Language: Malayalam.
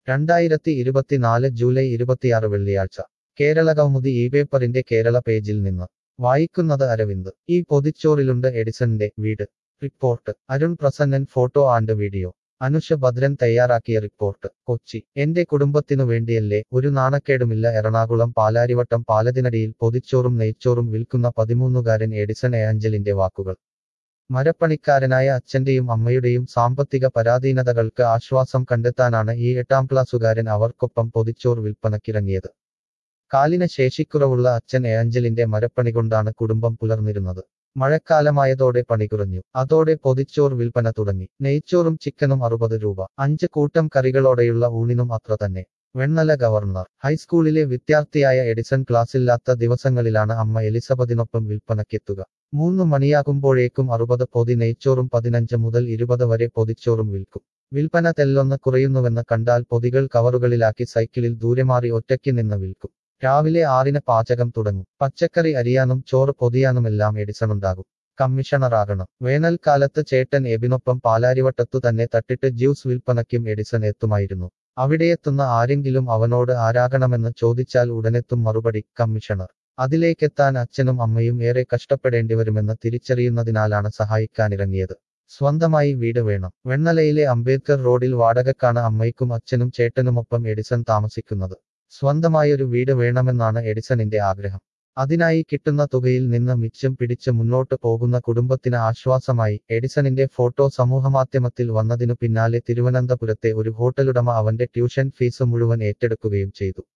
രണ്ടായിരത്തി ഇരുപത്തിനാല് ജൂലൈ ഇരുപത്തിയാറ് വെള്ളിയാഴ്ച കേരള കൗമുദി ഈ പേപ്പറിന്റെ കേരള പേജിൽ നിന്ന് വായിക്കുന്നത് അരവിന്ദ് ഈ പൊതിച്ചോറിലുണ്ട് എഡിസന്റെ വീട് report Arun Prasannan photo and video Anusha Bhadran തയ്യാറാക്കിയ റിപ്പോർട്ട് കൊച്ചി എന്റെ കുടുംബത്തിനു വേണ്ടിയല്ലേ ഒരു നാണക്കേടുമില്ല എറണാകുളം പാലാരിവട്ടം പാലതിനടിയിൽ പൊതിച്ചോറും നെയ്ച്ചോറും വിൽക്കുന്ന പതിമൂന്നുകാരൻ എഡിസൺ ഏഞ്ചലിന്റെ വാക്കുകൾ മരപ്പണിക്കാരനായ അച്ഛന്റെയും അമ്മയുടെയും സാമ്പത്തിക പരാധീനതകൾക്ക് ആശ്വാസം കണ്ടെത്താനാണ് ഈ എട്ടാം ക്ലാസ്സുകാരൻ അവർക്കൊപ്പം പൊതിച്ചോർ വിൽപ്പനക്കിറങ്ങിയത് കാലിന് ശേഷിക്കുറവുള്ള അച്ഛൻ ഏഞ്ചലിന്റെ മരപ്പണി കൊണ്ടാണ് കുടുംബം പുലർന്നിരുന്നത് മഴക്കാലമായതോടെ പണി കുറഞ്ഞു അതോടെ പൊതിച്ചോർ വിൽപ്പന തുടങ്ങി നെയ്ച്ചോറും ചിക്കനും അറുപത് രൂപ അഞ്ച് കൂട്ടം കറികളോടെയുള്ള ഊണിനും അത്ര തന്നെ വെണ്ണല ഗവർണർ ഹൈസ്കൂളിലെ വിദ്യാർത്ഥിയായ എഡിസൺ ക്ലാസ്സില്ലാത്ത ദിവസങ്ങളിലാണ് അമ്മ എലിസബത്തിനൊപ്പം വിൽപ്പനയ്ക്കെത്തുക മൂന്ന് മണിയാകുമ്പോഴേക്കും അറുപത് പൊതി നെയ്ച്ചോറും പതിനഞ്ച് മുതൽ ഇരുപത് വരെ പൊതിച്ചോറും വിൽക്കും വിൽപ്പന തെല്ലൊന്ന് കുറയുന്നുവെന്ന് കണ്ടാൽ പൊതികൾ കവറുകളിലാക്കി സൈക്കിളിൽ ദൂരെ മാറി ഒറ്റയ്ക്ക് നിന്ന് വിൽക്കും രാവിലെ ആറിന് പാചകം തുടങ്ങും പച്ചക്കറി അരിയാനും ചോറ് പൊതിയാനുമെല്ലാം എഡിസണുണ്ടാകും കമ്മീഷണറാകണം വേനൽക്കാലത്ത് ചേട്ടൻ എബിനൊപ്പം പാലാരിവട്ടത്തു തന്നെ തട്ടിട്ട് ജ്യൂസ് വിൽപ്പനയ്ക്കും എഡിസൺ എത്തുമായിരുന്നു അവിടെയെത്തുന്ന ആരെങ്കിലും അവനോട് ആരാകണമെന്ന് ചോദിച്ചാൽ ഉടനെത്തും മറുപടി കമ്മീഷണർ അതിലേക്കെത്താൻ അച്ഛനും അമ്മയും ഏറെ കഷ്ടപ്പെടേണ്ടിവരുമെന്ന് തിരിച്ചറിയുന്നതിനാലാണ് സഹായിക്കാനിറങ്ങിയത് സ്വന്തമായി വീട് വേണം വെണ്ണലയിലെ അംബേദ്കർ റോഡിൽ വാടകക്കാണ് അമ്മയ്ക്കും അച്ഛനും ചേട്ടനുമൊപ്പം എഡിസൺ താമസിക്കുന്നത് സ്വന്തമായൊരു വീട് വേണമെന്നാണ് എഡിസണിന്റെ ആഗ്രഹം അതിനായി കിട്ടുന്ന തുകയിൽ നിന്ന് മിച്ചം പിടിച്ച് മുന്നോട്ട് പോകുന്ന കുടുംബത്തിന് ആശ്വാസമായി എഡിസണിന്റെ ഫോട്ടോ സമൂഹമാധ്യമത്തിൽ വന്നതിനു പിന്നാലെ തിരുവനന്തപുരത്തെ ഒരു ഹോട്ടലുടമ അവന്റെ ട്യൂഷൻ ഫീസ് മുഴുവൻ ഏറ്റെടുക്കുകയും ചെയ്തു